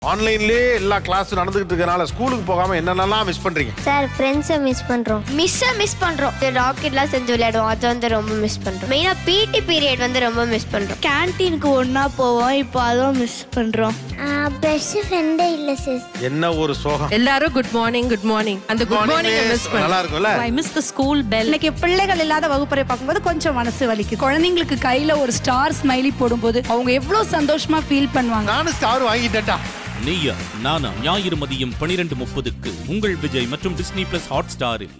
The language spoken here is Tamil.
ஆன்லைன்லயே எல்லா கிளாஸ் நடந்துகிட்டு இருக்கனால ஸ்கூலுக்கு போகாம என்னென்னலாம் மிஸ் பண்றீங்க சார் ஃப்ரெண்ட்ஸை மிஸ் பண்ணுறோம் மிஸ்ஸை மிஸ் பண்றோம் ராக்கெட்லாம் செஞ்சு விளையாடுவோம் அது வந்து ரொம்ப மிஸ் பண்றோம் மெயினா பிடி பீரியட் வந்து ரொம்ப மிஸ் பண்றோம் கேன்டீனுக்கு ஒன்றா போவோம் இப்போ அதுவும் மிஸ் பண்ணுறோம் பெஸ்ட் ஃப்ரெண்டே இல்லை சிஸ் என்ன ஒரு சோகம் எல்லாரும் குட் மார்னிங் குட் மார்னிங் அந்த குட் மார்னிங் மிஸ் நல்லா இருக்கும்ல I miss the school bell இன்னைக்கு பிள்ளைகள் இல்லாத வகுப்பறை பார்க்கும்போது கொஞ்சம் மனசு வலிக்குது குழந்தைங்களுக்கு கையில ஒரு ஸ்டார் ஸ்மைலி போடும்போது அவங்க எவ்வளவு சந்தோஷமா ஃபீல் பண்ணுவாங்க நானும் ஸ்டார் வாங்கிட்டேன்டா நீயா நானா ஞாயிறு மதியம் பனிரெண்டு முப்பதுக்கு உங்கள் விஜய் மற்றும் டிஸ்னி பிளஸ் ஹாட் ஸ்டாரில்